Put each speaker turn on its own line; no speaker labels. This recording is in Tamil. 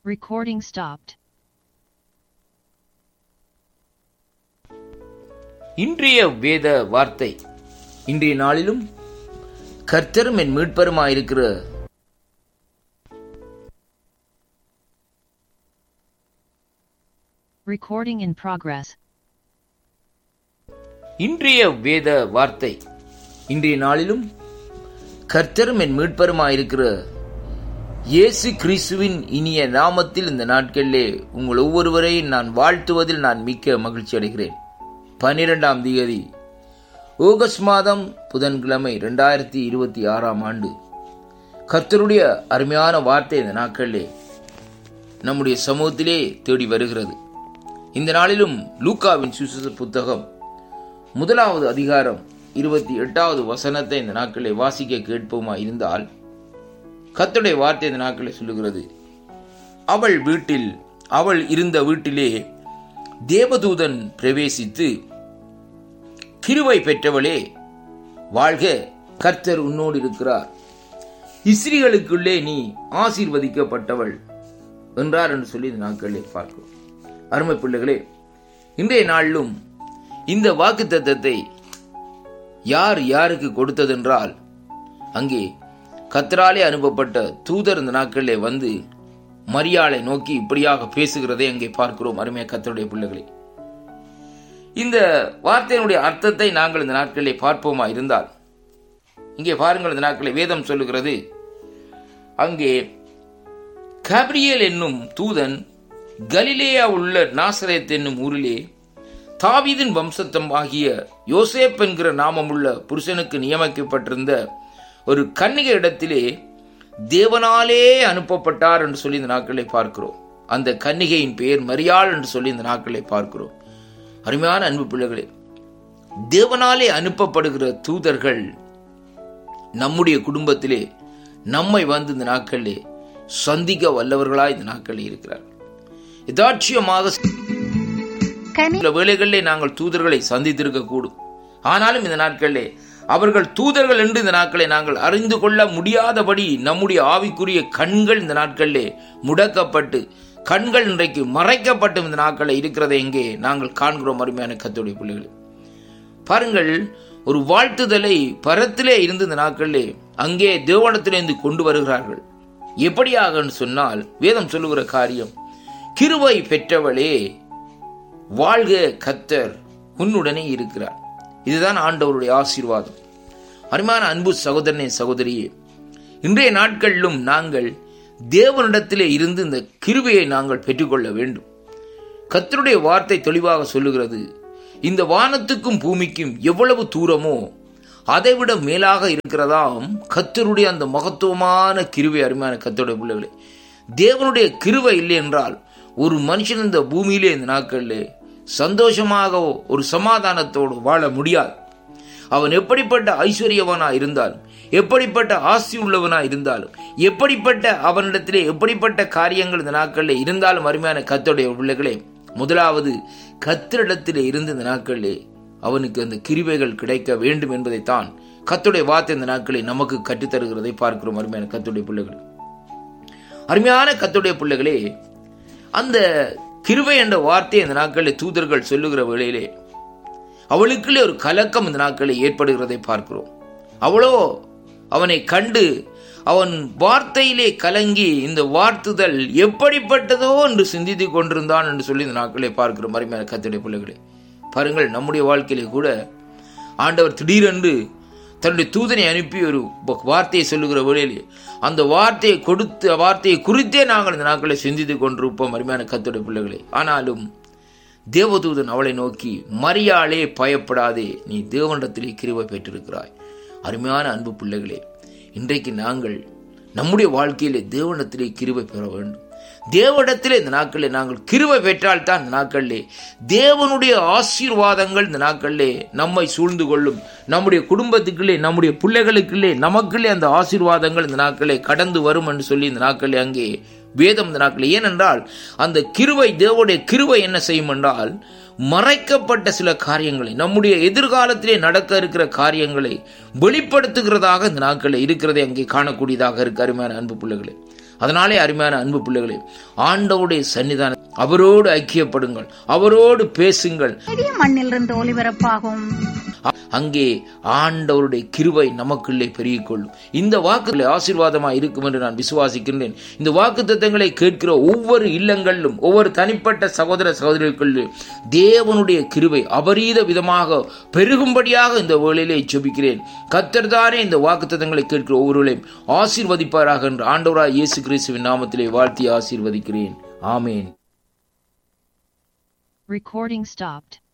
Recording stopped.
இன்றைய வேத வார்த்தை இன்றைய நாளிலும் கர்த்தரும் என் மீட்பருமாயிருக்கிற
Recording in progress.
இன்றைய வேத வார்த்தை இன்றைய நாளிலும் கர்த்தரும் என் மீட்பருமாயிருக்கிற இயேசு கிறிஸ்துவின் இனிய நாமத்தில் இந்த நாட்களிலே உங்கள் ஒவ்வொருவரையும் நான் வாழ்த்துவதில் நான் மிக்க மகிழ்ச்சி அடைகிறேன் பன்னிரெண்டாம் தேதி ஆகஸ்ட் மாதம் புதன்கிழமை ரெண்டாயிரத்தி இருபத்தி ஆறாம் ஆண்டு கர்த்தருடைய அருமையான வார்த்தை இந்த நாட்களிலே நம்முடைய சமூகத்திலே தேடி வருகிறது இந்த நாளிலும் லூக்காவின் சுவிசேஷ புத்தகம் முதலாவது அதிகாரம் இருபத்தி எட்டாவது வசனத்தை இந்த நாட்களை வாசிக்க கேட்போமா இருந்தால் கர்த்தருடைய வார்த்தை இந்த நாட்களை சொல்லுகிறது அவள் வீட்டில் அவள் இருந்த வீட்டிலே தேவதூதன் பிரவேசித்து கிருவை பெற்றவளே வாழ்க கர்த்தர் உன்னோடு இருக்கிறார் இஸ்ரீகளுக்குள்ளே நீ ஆசீர்வதிக்கப்பட்டவள் என்றார் என்று சொல்லி இந்த நாட்களிலே பார்க்கிறோம் அருமை பிள்ளைகளே இன்றைய நாளிலும் இந்த வாக்கு தத்தத்தை யார் யாருக்கு கொடுத்ததென்றால் அங்கே கத்தராலே அனுப்பப்பட்ட தூதர் இந்த நாட்களிலே வந்து மரியாளை நோக்கி இப்படியாக பேசுகிறதை அங்கே பார்க்கிறோம் அருமையா கத்தருடைய பிள்ளைகளே இந்த வார்த்தையினுடைய அர்த்தத்தை நாங்கள் இந்த நாட்களிலே பார்ப்போமா இருந்தால் இங்கே பாருங்கள் இந்த நாட்களை வேதம் சொல்லுகிறது அங்கே கப்ரியேல் என்னும் தூதன் கலிலேயா உள்ள நாசரேத் என்னும் ஊரிலே தாவீதின் வம்சத்தம் ஆகிய யோசேப் என்கிற நாமமுள்ள புருஷனுக்கு நியமிக்கப்பட்டிருந்த ஒரு கன்னிகை இடத்திலே தேவனாலே அனுப்பப்பட்டார் என்று சொல்லி இந்த நாட்களை பார்க்கிறோம் அந்த கன்னிகையின் பெயர் மரியாள் என்று சொல்லி இந்த நாட்களை பார்க்கிறோம் அருமையான அன்பு பிள்ளைகளே தேவனாலே அனுப்பப்படுகிற தூதர்கள் நம்முடைய குடும்பத்திலே நம்மை வந்து இந்த நாட்களிலே சந்திக்க வல்லவர்களாய் இந்த நாட்களில் இருக்கிறார் யதாட்சியமாக சில வேளைகளிலே நாங்கள் தூதர்களை சந்தித்திருக்க கூடும் ஆனாலும் இந்த நாட்களிலே அவர்கள் தூதர்கள் என்று இந்த நாட்களை நாங்கள் அறிந்து கொள்ள முடியாதபடி நம்முடைய ஆவிக்குரிய கண்கள் இந்த நாட்களிலே முடக்கப்பட்டு கண்கள் இன்றைக்கு மறைக்கப்பட்டு இந்த நாட்களில் இருக்கிறதை எங்கே நாங்கள் காண்கிறோம் அருமையான கத்தோடைய பிள்ளைகள் பாருங்கள் ஒரு வாழ்த்துதலை பரத்திலே இருந்து இந்த நாட்களிலே அங்கே தேவனத்திலிருந்து கொண்டு வருகிறார்கள் எப்படியாக சொன்னால் வேதம் சொல்லுகிற காரியம் கிருவை பெற்றவளே வாழ்க கத்தர் உன்னுடனே இருக்கிறார் இதுதான் ஆண்டவருடைய ஆசீர்வாதம் அருமையான அன்பு சகோதரனே சகோதரியே இன்றைய நாட்களிலும் நாங்கள் தேவனிடத்திலே இருந்து இந்த கிருவையை நாங்கள் பெற்றுக்கொள்ள வேண்டும் கத்தருடைய வார்த்தை தெளிவாக சொல்லுகிறது இந்த வானத்துக்கும் பூமிக்கும் எவ்வளவு தூரமோ அதைவிட மேலாக இருக்கிறதாம் கத்தருடைய அந்த மகத்துவமான கிருவை அருமையான கத்தருடைய பிள்ளைகளே தேவனுடைய கிருவை இல்லை என்றால் ஒரு மனுஷன் இந்த பூமியிலே இந்த நாட்களிலே சந்தோஷமாக ஒரு சமாதானத்தோடு வாழ முடியாது அவன் எப்படிப்பட்ட ஐஸ்வர்யவனா இருந்தாலும் எப்படிப்பட்ட ஆஸ்தி உள்ளவனா இருந்தாலும் எப்படிப்பட்ட அவனிடத்திலே எப்படிப்பட்ட காரியங்கள் இந்த நாட்களில் இருந்தாலும் அருமையான கத்தோடைய பிள்ளைகளே முதலாவது கத்திரிடத்திலே இருந்து இந்த நாட்களிலே அவனுக்கு அந்த கிருவைகள் கிடைக்க வேண்டும் என்பதைத்தான் கத்துடைய வார்த்தை இந்த நாட்களில் நமக்கு கற்றுத்தருகிறதை பார்க்கிறோம் அருமையான கத்துடைய பிள்ளைகள் அருமையான கத்துடைய பிள்ளைகளே அந்த கிருவை என்ற வார்த்தை இந்த நாட்களில் தூதர்கள் சொல்லுகிற வேளையிலே அவளுக்குள்ளே ஒரு கலக்கம் இந்த நாட்களில் ஏற்படுகிறதை பார்க்கிறோம் அவளோ அவனை கண்டு அவன் வார்த்தையிலே கலங்கி இந்த வார்த்துதல் எப்படிப்பட்டதோ என்று சிந்தித்துக் கொண்டிருந்தான் என்று சொல்லி இந்த நாட்களை பார்க்கிறோம் மறுமையான கத்துடைய பிள்ளைகளே பாருங்கள் நம்முடைய வாழ்க்கையிலே கூட ஆண்டவர் திடீரென்று தன்னுடைய தூதனை அனுப்பி ஒரு வார்த்தையை சொல்லுகிற வேளையிலே அந்த வார்த்தையை கொடுத்து வார்த்தையை குறித்தே நாங்கள் இந்த நாட்களை சிந்தித்துக் கொண்டிருப்போம் அருமையான கத்துடைய பிள்ளைகளே ஆனாலும் தேவதூதன் அவளை நோக்கி மரியாளே பயப்படாதே நீ தேவனிடத்திலே கிருவை பெற்றிருக்கிறாய் அருமையான அன்பு பிள்ளைகளே இன்றைக்கு நாங்கள் நம்முடைய வாழ்க்கையிலே தேவனிடத்திலே கிருவை பெற வேண்டும் தேவனிடத்திலே இந்த நாட்களில் நாங்கள் கிருவை பெற்றால் தான் இந்த நாட்களிலே தேவனுடைய ஆசீர்வாதங்கள் இந்த நாட்களிலே நம்மை சூழ்ந்து கொள்ளும் நம்முடைய குடும்பத்துக்குள்ளே நம்முடைய பிள்ளைகளுக்குள்ளே நமக்குள்ளே அந்த ஆசீர்வாதங்கள் இந்த நாட்களே கடந்து வரும் என்று சொல்லி இந்த நாட்களே அங்கே வேதம் இந்த நாட்கள் ஏனென்றால் அந்த கிருவை தேவனுடைய கிருவை என்ன செய்யும் என்றால் மறைக்கப்பட்ட சில காரியங்களை நம்முடைய எதிர்காலத்திலே நடக்க இருக்கிற காரியங்களை வெளிப்படுத்துகிறதாக இந்த நாட்களில் இருக்கிறதை அங்கே காணக்கூடியதாக இருக்கு அருமையான அன்பு பிள்ளைகளே அதனாலே அருமையான அன்பு பிள்ளைகளே ஆண்டவருடைய சன்னிதானம் அவரோடு ஐக்கியப்படுங்கள் அவரோடு பேசுங்கள்
பெரிய மண்ணிலிருந்து ஒளிபரப்பாகும்
அங்கே ஆண்டவருடைய கிருபை நமக்குள்ளே பெருகிக் கொள்ளும் இந்த வாக்குகளை ஆசீர்வாதமாக இருக்கும் என்று நான் விசுவாசிக்கின்றேன் இந்த வாக்கு தத்தங்களை கேட்கிற ஒவ்வொரு இல்லங்களிலும் ஒவ்வொரு தனிப்பட்ட சகோதர சகோதரிகளுக்குள்ளும் தேவனுடைய கிருபை அபரீத விதமாக பெருகும்படியாக இந்த வேளையிலே ஜெபிக்கிறேன் கத்தர் தானே இந்த வாக்கு தத்தங்களை கேட்கிற ஒவ்வொருவரையும் ஆசீர்வதிப்பாராக என்று ஆண்டவராய் இயேசு கிறிஸ்துவின் நாமத்திலே வாழ்த்தி ஆசீர்வதிக்கிறேன் ஆமேன்
Recording stopped.